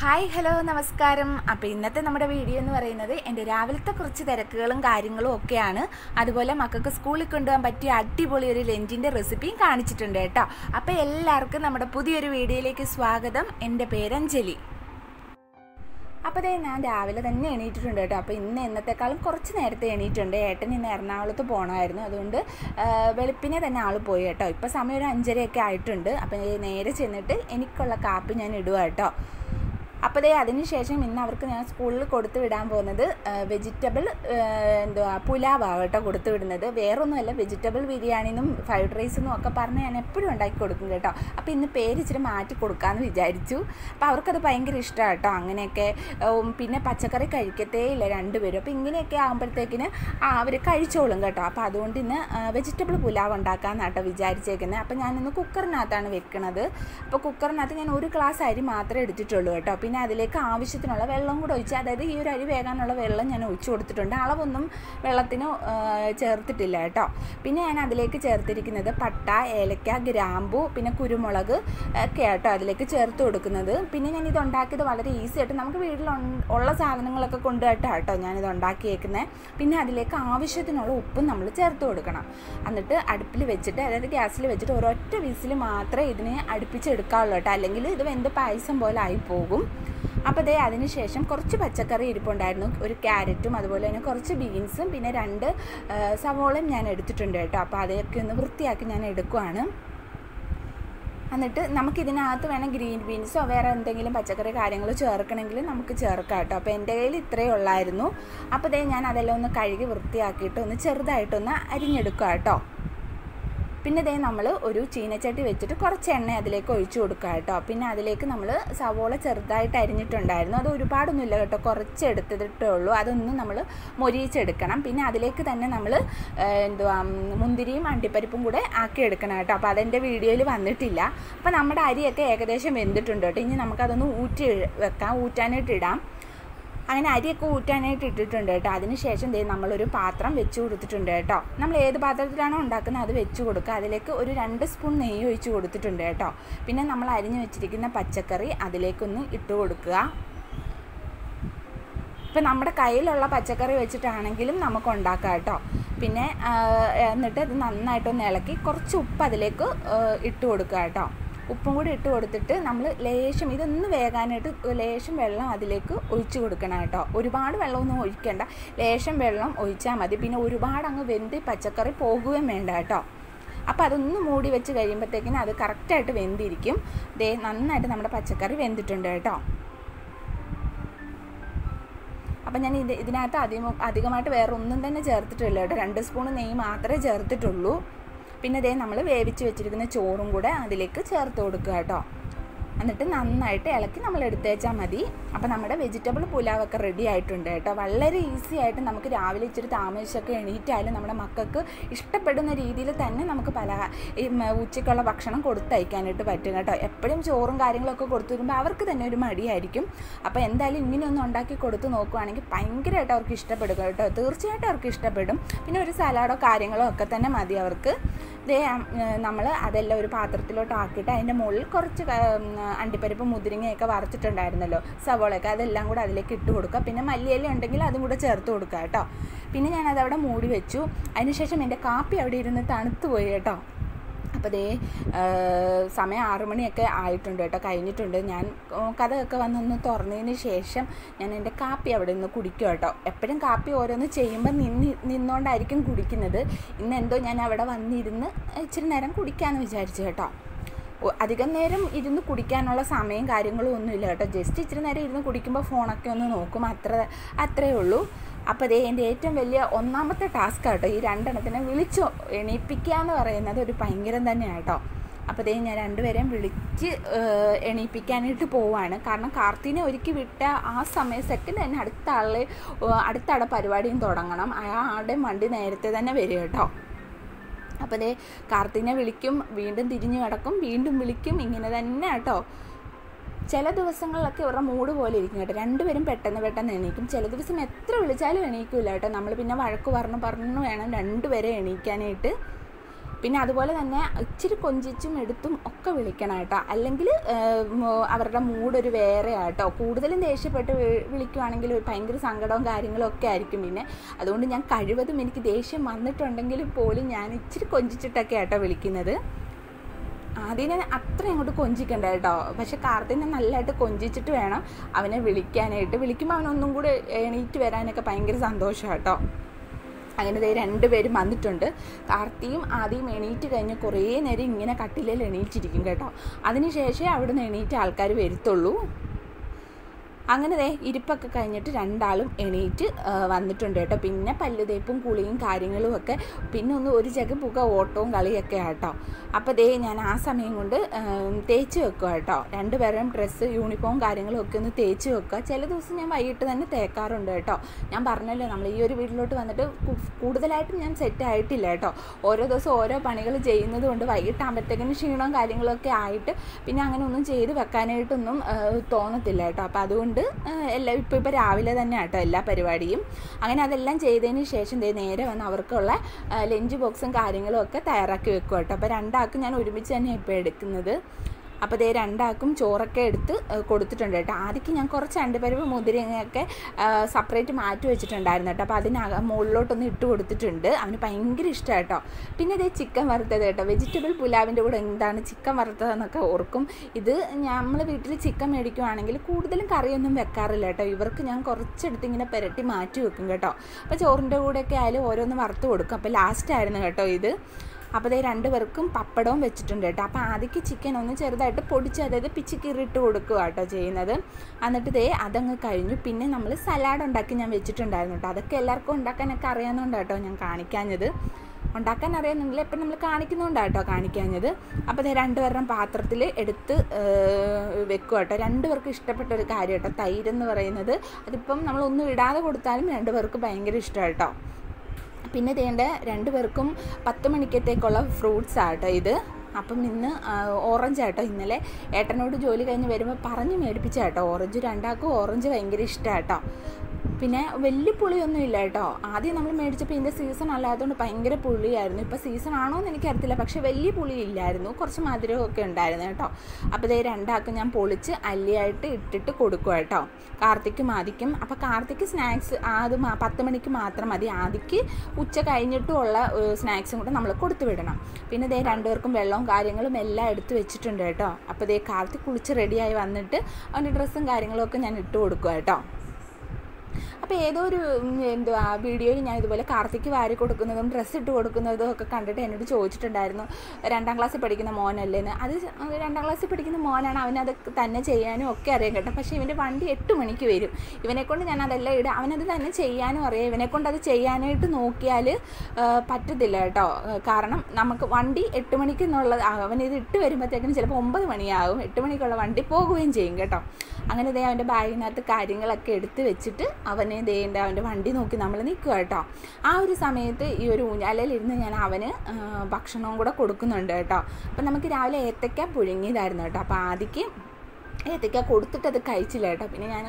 hi hello നമസ്കാരം അപ്പോൾ ഇന്നത്തെ നമ്മുടെ വീഡിയോ എന്ന് പറയുന്നത് എൻ്റെ രാവിലത്തെ കുറച്ച് തിരക്കുകളും കാര്യങ്ങളും ഒക്കെയാണ് അതുപോലെ മക്കൾക്ക് സ്കൂളിൽ കൊണ്ടുപോകാൻ പറ്റിയ അടിപൊളി ഒരു ലഞ്ചിൻ്റെ റെസിപ്പിയും കാണിച്ചിട്ടുണ്ട് കേട്ടോ അപ്പോൾ എല്ലാവർക്കും നമ്മുടെ പുതിയൊരു വീഡിയോയിലേക്ക് സ്വാഗതം എൻ്റെ പേര് അഞ്ജലി അപ്പോൾ ദേ ഞാൻ രാവിലെ തന്നെ എണീറ്റിട്ടുണ്ട് കേട്ടോ അപ്പോൾ ഇന്ന് എന്നത്തെക്കാളും കുറച്ച് നേരത്തെ എണീറ്റുണ്ട് ഏട്ടൻ ഇന്ന് എറണാകുളത്ത് പോകണമായിരുന്നു അതുകൊണ്ട് ആ, വെളുപ്പിനെ തന്നെ ആൾ പോയി കേട്ടോ ഇപ്പോൾ സമയം ഒരു അഞ്ചരയൊക്കെ ആയിട്ടുണ്ട് അപ്പോൾ നേരെ ചെന്നിട്ട് എനിക്കുള്ള കാപ്പി ഞാൻ ഇടുക കേട്ടോ അപ്പോൾ ദേ അതിന് ശേഷം ഇന്ന് അവർക്ക് ഞാൻ സ്കൂളിൽ കൊടുത്തു വിടാൻ പോകുന്നത് വെജിറ്റബിൾ എന്തുവാ പുലാവാണ് കേട്ടോ കൊടുത്തു വിടുന്നത് വേറൊന്നുമല്ല വെജിറ്റബിൾ ബിരിയാണിന്നും ഫ്രൈഡ് റൈസെന്നും ഒക്കെ പറഞ്ഞ് ഞാൻ എപ്പോഴും ഉണ്ടാക്കി കൊടുക്കും കേട്ടോ അപ്പോൾ ഇന്ന് പേര് ഇച്ചിരി മാറ്റി കൊടുക്കാമെന്ന് വിചാരിച്ചു അപ്പോൾ അവർക്കത് ഭയങ്കര ഇഷ്ടമാണ് കേട്ടോ അങ്ങനെയൊക്കെ ഉം, പിന്നെ പച്ചക്കറി കഴിക്കത്തേ ഇല്ല രണ്ടുപേരും അപ്പോൾ ഇങ്ങനെയൊക്കെ ആകുമ്പോഴത്തേക്കിന് അവർ കഴിച്ചോളും കേട്ടോ അപ്പോൾ അതുകൊണ്ട് ഇന്ന് വെജിറ്റബിൾ പുലാവ് ഉണ്ടാക്കാമെന്നാണ് കേട്ടോ വിചാരിച്ചേക്കുന്നത് അപ്പോൾ ഞാനിന്ന് കുക്കറിനകത്താണ് വെക്കണത് അപ്പോൾ കുക്കറിനകത്ത് ഞാൻ ഒരു ഗ്ലാസ് അരി മാത്രമേ എടുത്തിട്ടുള്ളൂ കേട്ടോ പിന്നെ അതിലേക്ക് ആവശ്യത്തിനുള്ള വെള്ളം കൂടെ ഒഴിച്ച് അതായത് ഈ ഒരു അരി വേകാനുള്ള വെള്ളം ഞാൻ ഒഴിച്ചു കൊടുത്തിട്ടുണ്ട് അളവൊന്നും വെള്ളത്തിന് ആ, ചേർത്തിട്ടില്ല കേട്ടോ പിന്നെ ഞാൻ അതിലേക്ക് ചേർത്തിരിക്കുന്നത് പട്ട ഏലക്ക ഗ്രാമ്പു പിന്നെ കുരുമുളക് ഒക്കെ കേട്ടോ അതിലേക്ക് ചേർത്ത് കൊടുക്കുന്നത് പിന്നെ ഞാൻ ഇത് ഉണ്ടാക്കിയത് വളരെ ഈസി ആയിട്ട് നമുക്ക് വീട്ടിൽ ഉൺ- ഉള്ള സാധനങ്ങളൊക്കെ കൊണ്ടുപോയിട്ടാണ് കേട്ടോ ഞാനിത് ഉണ്ടാക്കിയേക്കുന്നത് പിന്നെ അതിലേക്ക് ആവശ്യത്തിനുള്ള ഉപ്പും നമ്മൾ ചേർത്ത് കൊടുക്കണം എന്നിട്ട് അടുപ്പിൽ വെച്ചിട്ട് അതായത് ഗ്യാസിൽ വെച്ചിട്ട് ഒരൊറ്റ വിസിൽ മാത്രമേ ഇതിനെ അടുപ്പിച്ചെടുക്കാവുള്ളൂ കേട്ടോ അല്ലെങ്കിൽ ഇത് വെന്ത് പായസം പോലെ ആയി പോകും അപ്പോൾ ദേ അതിന് ശേഷം കുറച്ച് പച്ചക്കറി ഇരിപ്പുണ്ടായിരുന്നു ഒരു ക്യാരറ്റും അതുപോലെ തന്നെ കുറച്ച് ബീൻസും പിന്നെ രണ്ട് ആ, സവോളയും ഞാൻ എടുത്തിട്ടുണ്ട് കേട്ടോ അപ്പോൾ അതൊക്കെ ഒന്ന് വൃത്തിയാക്കി ഞാൻ എടുക്കുവാണ് എന്നിട്ട് നമുക്ക് ഇതിനകത്ത് വേണം ഗ്രീൻ ബീൻസോ വേറെ എന്തെങ്കിലും പച്ചക്കറി കാര്യങ്ങളോ ചേർക്കണമെങ്കിൽ നമുക്ക് ചേർക്കാം കേട്ടോ അപ്പോൾ എൻ്റെ കയ്യിൽ ഇത്രയേ ഉള്ളായിരുന്നു അപ്പോൾ ദേ ഞാൻ അതെല്ലാം ഒന്ന് കഴുകി വൃത്തിയാക്കിയിട്ട് ഒന്ന് ചെറുതായിട്ടൊന്ന് അരിഞ്ഞെടുക്കുക കേട്ടോ പിന്നെ ദേ നമ്മൾ ഒരു ചീനച്ചട്ടി വെച്ചിട്ട് കുറച്ച് എണ്ണ അതിലേക്ക് ഒഴിച്ചു കൊടുക്കുക കേട്ടോ പിന്നെ അതിലേക്ക് നമ്മൾ സവോള ചെറുതായിട്ട് അരിഞ്ഞിട്ടുണ്ടായിരുന്നു അത് ഒരുപാടൊന്നുമില്ല കേട്ടോ കുറച്ച് എടുത്തിട്ടേ ഉള്ളൂ അതൊന്നും നമ്മൾ മൊരിയിച്ചെടുക്കണം പിന്നെ അതിലേക്ക് തന്നെ നമ്മൾ എന്തുവാ ഉം, മുന്തിരിയും അണ്ടിപ്പരിപ്പും കൂടെ ആക്കി എടുക്കണം കേട്ടോ അപ്പോൾ അതെൻ്റെ വീഡിയോയിൽ വന്നിട്ടില്ല അപ്പോൾ നമ്മുടെ അരിയൊക്കെ ഏകദേശം വെന്തിട്ടുണ്ട് കേട്ടോ ഇനി നമുക്കതൊന്ന് ഊറ്റി വെക്കാം ഊറ്റാനായിട്ട് ഇടാം അങ്ങനെ അരിയൊക്കെ ഊറ്റാനായിട്ട് ഇട്ടിട്ടുണ്ട് കേട്ടോ അതിന് ശേഷം ദേ നമ്മളൊരു പാത്രം വെച്ച് കൊടുത്തിട്ടുണ്ട് കേട്ടോ നമ്മൾ ഏത് പാത്രത്തിലാണോ ഉണ്ടാക്കുന്നത് അത് വെച്ച് കൊടുക്കുക അതിലേക്ക് ഒരു രണ്ട് സ്പൂൺ നെയ്യ് ഒഴിച്ച് കൊടുത്തിട്ടുണ്ട് കേട്ടോ പിന്നെ നമ്മൾ അരിഞ്ഞു വെച്ചിരിക്കുന്ന പച്ചക്കറി അതിലേക്കൊന്ന് ഇട്ട് കൊടുക്കുക ഇപ്പം നമ്മുടെ കയ്യിലുള്ള പച്ചക്കറി വെച്ചിട്ടാണെങ്കിലും നമുക്ക് ഉണ്ടാക്കാം കേട്ടോ പിന്നെ ആ, എന്നിട്ട് ഇത് നന്നായിട്ടൊന്ന് ഇളക്കി കുറച്ച് ഉപ്പ് അതിലേക്ക് ആ, ഇട്ട് കൊടുക്കുക കേട്ടോ ഉപ്പും കൂടി ഇട്ട് കൊടുത്തിട്ട് നമ്മൾ ലേശം ഇതൊന്ന് വേകാനായിട്ട് ലേശം വെള്ളം അതിലേക്ക് ഒഴിച്ചു കൊടുക്കണം കേട്ടോ ഒരുപാട് വെള്ളമൊന്നും ഒഴിക്കേണ്ട ലേശം വെള്ളം ഒഴിച്ചാൽ മതി പിന്നെ ഒരുപാട് അങ്ങ് വെന്ത് പച്ചക്കറി പോകുകയും വേണ്ട കേട്ടോ അപ്പോൾ അതൊന്ന് മൂടി വെച്ച് കഴിയുമ്പോഴത്തേക്കിനും അത് കറക്റ്റായിട്ട് വെന്തിരിക്കും ദേ നന്നായിട്ട് നമ്മുടെ പച്ചക്കറി വെന്തിട്ടുണ്ട് കേട്ടോ അപ്പം ഞാൻ ഇത് ഇതിനകത്ത് അധികം അധികമായിട്ട് വേറെ ഒന്നും തന്നെ ചേർത്തിട്ടില്ല കേട്ടോ രണ്ട് സ്പൂൺ നെയ്യ് മാത്രമേ ചേർത്തിട്ടുള്ളൂ പിന്നെ ഇതേ നമ്മൾ വേവിച്ച് വെച്ചിരിക്കുന്ന ചോറും കൂടെ അതിലേക്ക് ചേർത്ത് കൊടുക്കുക കേട്ടോ എന്നിട്ട് നന്നായിട്ട് ഇളക്കി നമ്മൾ എടുത്തേച്ചാൽ മതി അപ്പോൾ നമ്മുടെ വെജിറ്റബിൾ പുലാവൊക്കെ റെഡി ആയിട്ടുണ്ട് കേട്ടോ വളരെ ഈസി ആയിട്ട് നമുക്ക് രാവിലെ ഇച്ചിരി താമസിച്ചൊക്കെ എണീറ്റാലും നമ്മുടെ മക്കൾക്ക് ഇഷ്ടപ്പെടുന്ന രീതിയിൽ തന്നെ നമുക്ക് പല ഈ മ- ഉച്ചയ്ക്കുള്ള ഭക്ഷണം കൊടുത്തയക്കാനായിട്ട് പറ്റും കേട്ടോ എപ്പോഴും ചോറും കാര്യങ്ങളൊക്കെ കൊടുത്തു വരുമ്പോൾ അവർക്ക് തന്നെ ഒരു മടിയായിരിക്കും അപ്പോൾ എന്തായാലും ഇങ്ങനെയൊന്നും ഉണ്ടാക്കി കൊടുത്ത് നോക്കുവാണെങ്കിൽ ഭയങ്കരമായിട്ട് അവർക്ക് ഇഷ്ടപ്പെടും കേട്ടോ തീർച്ചയായിട്ടും അവർക്ക് ഇഷ്ടപ്പെടും പിന്നെ ഒരു സലാഡോ കാര്യങ്ങളോ ഒക്കെ തന്നെ മതി അവർക്ക് ഇതേ നമ്മൾ അതെല്ലാം ഒരു പാത്രത്തിലോട്ട് ആക്കിയിട്ട് അതിൻ്റെ മുകളിൽ കുറച്ച് ക- ഉം, അണ്ടിപ്പരിപ്പ് മുതിരിങ്ങയൊക്കെ വറുത്തിട്ടുണ്ടായിരുന്നല്ലോ സവോളയൊക്കെ അതെല്ലാം കൂടെ അതിലേക്ക് ഇട്ട് കൊടുക്കുക പിന്നെ മല്ലിയില ഉണ്ടെങ്കിൽ അതും കൂടെ ചേർത്ത് കൊടുക്കുക കേട്ടോ പിന്നെ ഞാനത് അവിടെ മൂടി വെച്ചു അതിനുശേഷം എൻ്റെ കാപ്പി അവിടെ ഇരുന്ന് തണുത്ത് പോയി കേട്ടോ അപ്പോൾ ദേ ആ, സമയം ആറു മണിയൊക്കെ ആയിട്ടുണ്ട് കേട്ടോ കഴിഞ്ഞിട്ടുണ്ട് ഞാൻ ഉം, കഥയൊക്കെ വന്നൊന്ന് തുറന്നതിന് ശേഷം ഞാൻ എൻ്റെ കാപ്പി അവിടെ നിന്ന് കുടിക്കും കേട്ടോ എപ്പോഴും കാപ്പി ഓരോന്ന് ചെയ്യുമ്പോൾ നിന്ന് നിന്നുകൊണ്ടായിരിക്കും കുടിക്കുന്നത് ഇന്ന് എന്തോ ഞാൻ അവിടെ വന്നിരുന്ന് ഇച്ചിരി നേരം കുടിക്കാമെന്ന് വിചാരിച്ചു കേട്ടോ ഒ- അധികം നേരം ഇരുന്ന് കുടിക്കാനുള്ള സമയം കാര്യങ്ങളും ഒന്നുമില്ല കേട്ടോ ജസ്റ്റ് ഇച്ചിരി നേരം ഇരുന്ന് കുടിക്കുമ്പോൾ ഫോണൊക്കെ ഒന്ന് നോക്കും അത്ര അത്രേ ഉള്ളൂ അപ്പോൾ ദേ എൻ്റെ ഏറ്റവും വലിയ ഒന്നാമത്തെ ടാസ്ക് കേട്ടോ ഈ രണ്ടെണ്ണത്തിനെ വിളിച്ചു എണീപ്പിക്കുക എന്ന് പറയുന്നത് ഒരു ഭയങ്കരം തന്നെയാണ് കേട്ടോ അപ്പോൾ ദേ ഞാൻ രണ്ടുപേരെയും വിളിച്ച് ഏഹ്, എണീപ്പിക്കാനായിട്ട് പോവാണ് കാരണം കാർത്തിനെ ഒരുക്കി വിട്ട ആ സമയം സെക്കൻഡ് തന്നെ അടുത്ത ആളെ ഏഹ്, അടുത്ത ആടെ പരിപാടിയും തുടങ്ങണം ആ ആളുടെ വണ്ടി നേരത്തെ തന്നെ വരും കേട്ടോ അപ്പോൾ ദേ കാർത്തിനെ വിളിക്കും വീണ്ടും തിരിഞ്ഞു കിടക്കും വീണ്ടും വിളിക്കും ഇങ്ങനെ തന്നെ കേട്ടോ ചില ദിവസങ്ങളിലൊക്കെ ഇവരുടെ മൂഡ് പോലെ ഇരിക്കും കേട്ടോ രണ്ടുപേരും പെട്ടെന്ന് പെട്ടെന്ന് എണീക്കും ചില ദിവസം എത്ര വിളിച്ചാലും എണീക്കില്ല കേട്ടോ നമ്മൾ പിന്നെ വഴക്ക് പറഞ്ഞു പറഞ്ഞു വേണം രണ്ടുപേരെ എണീക്കാനായിട്ട് പിന്നെ അതുപോലെ തന്നെ ഇച്ചിരി കൊഞ്ചിച്ചും എടുത്തും ഒക്കെ വിളിക്കണം കേട്ടോ അല്ലെങ്കിൽ അവരുടെ മൂഡ് ഒരു വേറെ ആട്ടോ കൂടുതലും ദേഷ്യപ്പെട്ട് വി- വിളിക്കുവാണെങ്കിൽ ഒരു ഭയങ്കര സങ്കടവും കാര്യങ്ങളും ഒക്കെ ആയിരിക്കും പിന്നെ അതുകൊണ്ട് ഞാൻ കഴിവതും എനിക്ക് ദേഷ്യം വന്നിട്ടുണ്ടെങ്കിൽ പോലും ഞാൻ ഇച്ചിരി കൊഞ്ചിച്ചിട്ടൊക്കെ ആട്ടോ വിളിക്കുന്നത് ആദ്യം അത്ര അങ്ങോട്ട് കൊഞ്ചിക്കണ്ട കേട്ടോ പക്ഷെ കാർത്തിനെ നല്ലതായിട്ട് കൊഞ്ചിച്ചിട്ട് വേണം അവനെ വിളിക്കാനായിട്ട് വിളിക്കുമ്പോൾ അവനൊന്നും കൂടെ എണീറ്റ് വരാനൊക്കെ ഭയങ്കര സന്തോഷമാണ് കേട്ടോ അങ്ങനെ ദേ രണ്ടുപേരും വന്നിട്ടുണ്ട് കാർത്തിയും ആദ്യം എണീറ്റ് കഴിഞ്ഞ് കുറേ നേരം ഇങ്ങനെ കട്ടിലേൽ എണീറ്റിരിക്കും കേട്ടോ അതിനുശേഷമേ അവിടുന്ന് എണീറ്റ് ആൾക്കാർ വരുത്തുള്ളൂ അങ്ങനെ ദേ ഇരിപ്പൊക്കെ കഴിഞ്ഞിട്ട് രണ്ടാളും എണീറ്റ് ആ, വന്നിട്ടുണ്ട് കേട്ടോ പിന്നെ പല്ല് തേപ്പും കുളിയും കാര്യങ്ങളും ഒക്കെ പിന്നെ ഒന്ന് ഒരു ജഗ പുക ഓട്ടവും കളിയൊക്കെ ആട്ടോ അപ്പോൾ ദേ ഞാൻ ആ സമയം കൊണ്ട് ഉം, തേച്ച് വെക്കുക കേട്ടോ രണ്ടുപേരും ഡ്രസ്സ് യൂണിഫോം കാര്യങ്ങളും ഒക്കെ ഒന്ന് തേച്ച് വെക്കുക ചില ദിവസം ഞാൻ വൈകിട്ട് തന്നെ തേക്കാറുണ്ട് കേട്ടോ ഞാൻ പറഞ്ഞല്ലോ നമ്മൾ ഈ ഒരു വീട്ടിലോട്ട് വന്നിട്ട് കു- കൂടുതലായിട്ടും ഞാൻ സെറ്റ് ആയിട്ടില്ല കേട്ടോ ഓരോ ദിവസം ഓരോ പണികൾ ചെയ്യുന്നത് കൊണ്ട് വൈകിട്ടാകുമ്പോഴത്തേക്കിനും ക്ഷീണവും കാര്യങ്ങളൊക്കെ ആയിട്ട് പിന്നെ അങ്ങനെ ഒന്നും ചെയ്ത് വെക്കാനായിട്ടൊന്നും ആ, തോന്നത്തില്ല കേട്ടോ അപ്പോൾ അതുകൊണ്ട് ആ, എല്ലാം ഇപ്പോൾ ഇപ്പോൾ രാവിലെ തന്നെ കേട്ടോ എല്ലാ പരിപാടിയും അങ്ങനെ അതെല്ലാം ചെയ്തതിന് ശേഷം ദേ നേരെ വന്ന് അവർക്കുള്ള ലഞ്ച് ബോക്സും കാര്യങ്ങളും ഒക്കെ തയ്യാറാക്കി വെക്കും കേട്ടോ അപ്പോൾ രണ്ടാൾക്കും ഞാൻ ഒരുമിച്ച് തന്നെ ഇപ്പോൾ എടുക്കുന്നത് അപ്പോൾ ദേ രണ്ടാൾക്കും ചോറൊക്കെ എടുത്ത് ആ, കൊടുത്തിട്ടുണ്ട് കേട്ടോ ആദ്യം ഞാൻ കുറച്ച് അണ്ടിപ്പരിപ്പ് മുതിരങ്ങയൊക്കെ സെപ്പറേറ്റ് മാറ്റി വെച്ചിട്ടുണ്ടായിരുന്നു കേട്ടോ അപ്പോൾ അതിനക മുകളിലോട്ടൊന്ന് ഇട്ട് കൊടുത്തിട്ടുണ്ട് അവന് ഭയങ്കര ഇഷ്ടമാണ് കേട്ടോ പിന്നെ ഇതേ ചിക്കൻ വറുത്തത് കേട്ടോ വെജിറ്റബിൾ പുലാവിൻ്റെ കൂടെ എന്താണ് ചിക്കൻ വറുത്തതെന്നൊക്കെ ഓർക്കും ഇത് നമ്മൾ വീട്ടിൽ ചിക്കൻ മേടിക്കുവാണെങ്കിൽ കൂടുതലും കറിയൊന്നും വെക്കാറില്ല കേട്ടോ ഇവർക്ക് ഞാൻ കുറച്ചെടുത്ത് ഇങ്ങനെ പുരട്ടി മാറ്റി വെക്കും കേട്ടോ അപ്പോൾ ചോറിൻ്റെ കൂടെയൊക്കെ ആയാലും ഓരോന്ന് വറുത്ത് കൊടുക്കും അപ്പോൾ ലാസ്റ്റ് ആയിരുന്നു കേട്ടോ ഇത് അപ്പോൾ ദേ രണ്ട് പേർക്കും പപ്പടവും വെച്ചിട്ടുണ്ട് കേട്ടോ അപ്പോൾ ആദ്യക്ക് ചിക്കൻ ഒന്ന് ചെറുതായിട്ട് പൊടിച്ച് അതായത് പിച്ചിക്കീറിട്ട് കൊടുക്കുക കേട്ടോ ചെയ്യുന്നത് എന്നിട്ട് ദേ അതങ്ങ് കഴിഞ്ഞു പിന്നെ നമ്മൾ സലാഡ് ഉണ്ടാക്കി ഞാൻ വെച്ചിട്ടുണ്ടായിരുന്നു കേട്ടോ അതൊക്കെ എല്ലാവർക്കും ഉണ്ടാക്കാനൊക്കെ അറിയാവുന്നതുകൊണ്ട് കേട്ടോ ഞാൻ കാണിക്കാഞ്ഞത് ഉണ്ടാക്കാൻ അറിയാമെന്നുണ്ടെങ്കിൽ എപ്പം നമ്മൾ കാണിക്കുന്നുണ്ടാണ് കേട്ടോ കാണിക്കാഞ്ഞത് അപ്പോൾ ദേ രണ്ടുപേരുടെ പാത്രത്തിൽ എടുത്ത് വെക്കുക കേട്ടോ രണ്ടുപേർക്കും ഇഷ്ടപ്പെട്ട ഒരു കാര്യം കേട്ടോ തൈരെന്ന് പറയുന്നത് അതിപ്പം നമ്മളൊന്നും ഇടാതെ കൊടുത്താലും രണ്ടുപേർക്ക് ഭയങ്കര ഇഷ്ടമാണ് കേട്ടോ പിന്നെ തേണ്ട രണ്ട് പേർക്കും പത്ത് മണിക്കത്തേക്കുള്ള ഫ്രൂട്ട്സ് ആട്ടോ ഇത് അപ്പം ഇന്ന് ഓറഞ്ച് ആട്ടോ ഇന്നലെ ഏട്ടനോട് ജോലി കഴിഞ്ഞ് വരുമ്പോൾ പറഞ്ഞ് മേടിപ്പിച്ച കേട്ടോ ഓറഞ്ച് രണ്ടാൾക്കും ഓറഞ്ച് ഭയങ്കര ഇഷ്ടമാട്ടോ പിന്നെ വലിയ പുളിയൊന്നും ഇല്ല കേട്ടോ ആദ്യം നമ്മൾ മേടിച്ചപ്പോൾ ഇതിൻ്റെ സീസൺ അല്ലാത്തതുകൊണ്ട് ഭയങ്കര പുളിയായിരുന്നു ഇപ്പോൾ സീസൺ ആണോ എന്ന് എനിക്കറിയത്തില്ല പക്ഷേ വലിയ പുളി ഇല്ലായിരുന്നു കുറച്ച് മധുരമൊക്കെ ഉണ്ടായിരുന്നു കേട്ടോ അപ്പോൾ ഇതേ രണ്ടാൾക്കും ഞാൻ പൊളിച്ച് അല്ലിയായിട്ട് ഇട്ടിട്ട് കൊടുക്കും കേട്ടോ കാർത്തിക്കും ആദിക്കും അപ്പോൾ കാർത്തിക്ക് സ്നാക്സ് അത് മാ- പത്ത് മണിക്ക് മാത്രം മതി ആദിക്ക് ഉച്ച കഴിഞ്ഞിട്ടുള്ള സ്നാക്സും കൂടെ നമ്മൾ കൊടുത്തു വിടണം പിന്നെ ദേ രണ്ടുപേർക്കും വെള്ളവും കാര്യങ്ങളും എല്ലാം എടുത്ത് വെച്ചിട്ടുണ്ട് കേട്ടോ അപ്പോൾ ദേ കാർത്തിക് കുളിച്ച് റെഡിയായി വന്നിട്ട് അവൻ്റെ ഡ്രസ്സും കാര്യങ്ങളും ഒക്കെ ഞാൻ ഇട്ട് കൊടുക്കുക കേട്ടോ അപ്പോൾ ഏതോ ഒരു ഉം, എന്തുവാ വീഡിയോയിൽ ഞാൻ ഇതുപോലെ കാർത്തിക്ക് വാരി കൊടുക്കുന്നതും ഡ്രസ്സ് ഇട്ട് കൊടുക്കുന്നതും ഒക്കെ കണ്ടിട്ട് എന്നോട് ചോദിച്ചിട്ടുണ്ടായിരുന്നു രണ്ടാം ക്ലാസ്സിൽ പഠിക്കുന്ന മോനല്ലേന്ന് അത് അത് രണ്ടാം ക്ലാസ്സിൽ പഠിക്കുന്ന മോനാണ് അവനത് തന്നെ ചെയ്യാനും ഒക്കെ അറിയാം കേട്ടോ പക്ഷേ ഇവൻ്റെ വണ്ടി എട്ട് മണിക്ക് വരും ഇവനെ കൊണ്ട് ഞാൻ അതെല്ലാം ഇടുക അവനത് തന്നെ ചെയ്യാനും അറിയാം ഇവനെ കൊണ്ട് അത് ചെയ്യാനായിട്ട് നോക്കിയാൽ പറ്റത്തില്ല കേട്ടോ ആ, കാരണം നമുക്ക് വണ്ടി എട്ട് മണിക്ക് എന്നുള്ളത് അവൻ ഇത് ഇട്ട് വരുമ്പോഴത്തേക്കിനും ചിലപ്പോൾ ഒമ്പത് മണിയാകും എട്ട് മണിക്കുള്ള വണ്ടി പോകുകയും ചെയ്യും കേട്ടോ അങ്ങനെ ദേ അവൻ്റെ ബാഗിനകത്ത് കാര്യങ്ങളൊക്കെ എടുത്ത് വെച്ചിട്ട് അവനെ ദേണ്ട അവൻ്റെ വണ്ടി നോക്കി നമ്മൾ നിൽക്കുക കേട്ടോ ആ ഒരു സമയത്ത് ഈ ഒരു ഊഞ്ഞാലയിലിരുന്ന് ഞാൻ അവന് ആ, ഭക്ഷണവും കൂടെ കൊടുക്കുന്നുണ്ട് കേട്ടോ അപ്പം നമുക്ക് രാവിലെ ഏത്തക്ക പുഴുങ്ങിയതായിരുന്നു കേട്ടോ അപ്പോൾ ആദ്യക്ക് ഏത്തക്ക കൊടുത്തിട്ട് അത് കഴിച്ചില്ല കേട്ടോ പിന്നെ ഞാൻ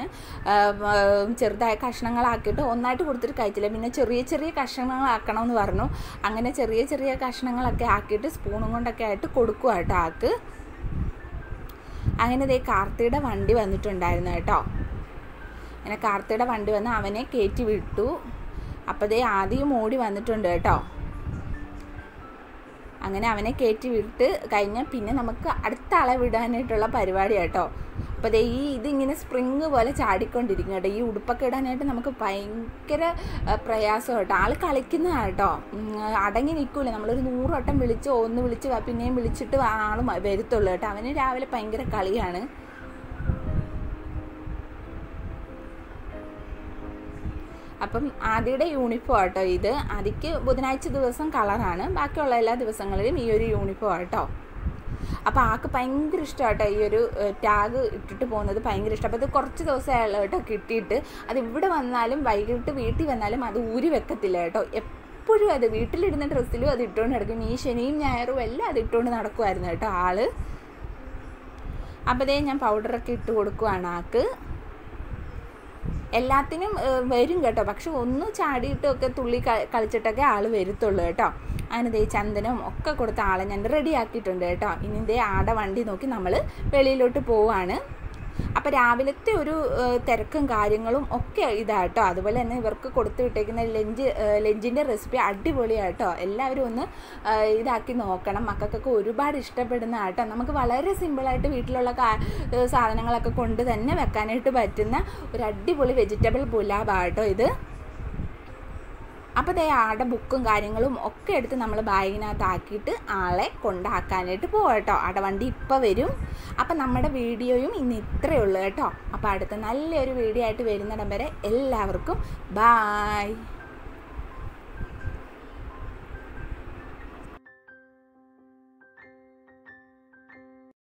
ചെറുതായ കഷ്ണങ്ങളാക്കിയിട്ട് ഒന്നായിട്ട് കൊടുത്തിട്ട് കഴിച്ചില്ല പിന്നെ ചെറിയ ചെറിയ കഷ്ണങ്ങളാക്കണമെന്ന് പറഞ്ഞു അങ്ങനെ ചെറിയ ചെറിയ കഷ്ണങ്ങളൊക്കെ ആക്കിയിട്ട് സ്പൂണും കൊണ്ടൊക്കെ ആയിട്ട് കൊടുക്കുക കേട്ടോ ആക്ക് അങ്ങനെ ദേ കാർത്തിയുടെ വണ്ടി വന്നിട്ടുണ്ടായിരുന്നു കേട്ടോ അങ്ങനെ കാർത്തിയുടെ വണ്ടി വന്ന് അവനെ കയറ്റി വിട്ടു അപ്പോൾ ദേ ആദ്യം ഓടി വന്നിട്ടുണ്ട് കേട്ടോ അങ്ങനെ അവനെ കയറ്റി വിട്ട് കഴിഞ്ഞാൽ പിന്നെ നമുക്ക് അടുത്ത ആളെ വിടാനായിട്ടുള്ള പരിപാടി കേട്ടോ അപ്പോൾ ദേ ഈ ഇതിങ്ങനെ സ്പ്രിങ് പോലെ ചാടിക്കൊണ്ടിരിക്കും കേട്ടോ ഈ ഉടുപ്പൊക്കെ ഇടാനായിട്ട് നമുക്ക് ഭയങ്കര ആ, പ്രയാസം കേട്ടോ ആൾ കളിക്കുന്നതാണ് കേട്ടോ ഉം, അടങ്ങി നിൽക്കൂല നമ്മളൊരു നൂറ് വട്ടം വിളിച്ച് ഒന്ന് വിളിച്ച് വാ, പിന്നെയും വിളിച്ചിട്ട് ആൾ വരുത്തുള്ളൂ കേട്ടോ അവന് രാവിലെ ഭയങ്കര കളിയാണ് അപ്പം ആദിയുടെ യൂണിഫോം ആട്ടോ ഇത് ആദിക്ക് ബുധനാഴ്ച ദിവസം കളറാണ് ബാക്കിയുള്ള എല്ലാ ദിവസങ്ങളിലും ഈ ഒരു യൂണിഫോം ആട്ടോ അപ്പോൾ ആൾക്ക് ഭയങ്കര ഇഷ്ടമാട്ടോ ഈ ഒരു ടാഗ് ഇട്ടിട്ട് പോകുന്നത് ഭയങ്കര ഇഷ്ടം അപ്പോൾ അത് കുറച്ച് ദിവസമായുള്ള കേട്ടോ കിട്ടിയിട്ട് അത് ഇവിടെ വന്നാലും വൈകിട്ട് വീട്ടിൽ വന്നാലും അത് ഊരി വെക്കത്തില്ല കേട്ടോ എപ്പോഴും അത് വീട്ടിലിടുന്ന ഡ്രസ്സിലും അത് ഇട്ടുകൊണ്ട് നടക്കും ഈ ശനിയും ഞായറും എല്ലാം അത് ഇട്ടുകൊണ്ട് നടക്കുമായിരുന്നു കേട്ടോ ആള് അപ്പോൾ ദേ ഞാൻ പൗഡറൊക്കെ ഇട്ട് കൊടുക്കുവാണ് ആൾക്ക് എല്ലാത്തിനും ഏ, വരും കേട്ടോ പക്ഷെ ഒന്ന് ചാടിയിട്ടൊക്കെ തുള്ളി ക- കളിച്ചിട്ടൊക്കെ ആൾ വരുത്തുള്ളൂ കേട്ടോ അതിന് ദേ ചന്ദനം ഒക്കെ കൊടുത്ത ആളെ ഞാൻ റെഡി ആക്കിയിട്ടുണ്ട് കേട്ടോ ഇനി ദേ ആട വണ്ടി നോക്കി നമ്മൾ വെളിയിലോട്ട് പോവാണ് അപ്പോൾ രാവിലത്തെ ഒരു ഏ, തിരക്കും കാര്യങ്ങളും ഒക്കെ ഇതാട്ടോ അതുപോലെ തന്നെ ഇവർക്ക് കൊടുത്തു വിട്ടേക്കുന്ന ലഞ്ച് ലഞ്ചിൻ്റെ റെസിപ്പി അടിപൊളിയാട്ടോ എല്ലാവരും ഒന്ന് ഏ, ഇതാക്കി നോക്കണം മക്കൾക്കൊക്കെ ഒരുപാട് ഇഷ്ടപ്പെടുന്ന ആട്ടോ നമുക്ക് വളരെ സിമ്പിളായിട്ട് വീട്ടിലുള്ള കാ- ഏ, സാധനങ്ങളൊക്കെ കൊണ്ട് തന്നെ വെക്കാനായിട്ട് പറ്റുന്ന ഒരു അടിപൊളി വെജിറ്റബിൾ പുലാബാട്ടോ ഇത് അപ്പോൾ ദേ ആടെ ബുക്കും കാര്യങ്ങളും ഒക്കെ എടുത്ത് നമ്മൾ ബാഗിനകത്ത് ആക്കിയിട്ട് ആളെ കൊണ്ടാക്കാനായിട്ട് പോവാം കേട്ടോ ആടെ വണ്ടി ഇപ്പോൾ വരും അപ്പം നമ്മുടെ വീഡിയോയും ഇന്ന് ഇത്രയേ ഉള്ളൂ കേട്ടോ അപ്പോൾ അടുത്ത നല്ലൊരു വീഡിയോ ആയിട്ട് വരുന്നിടം വരെ എല്ലാവർക്കും ബായ്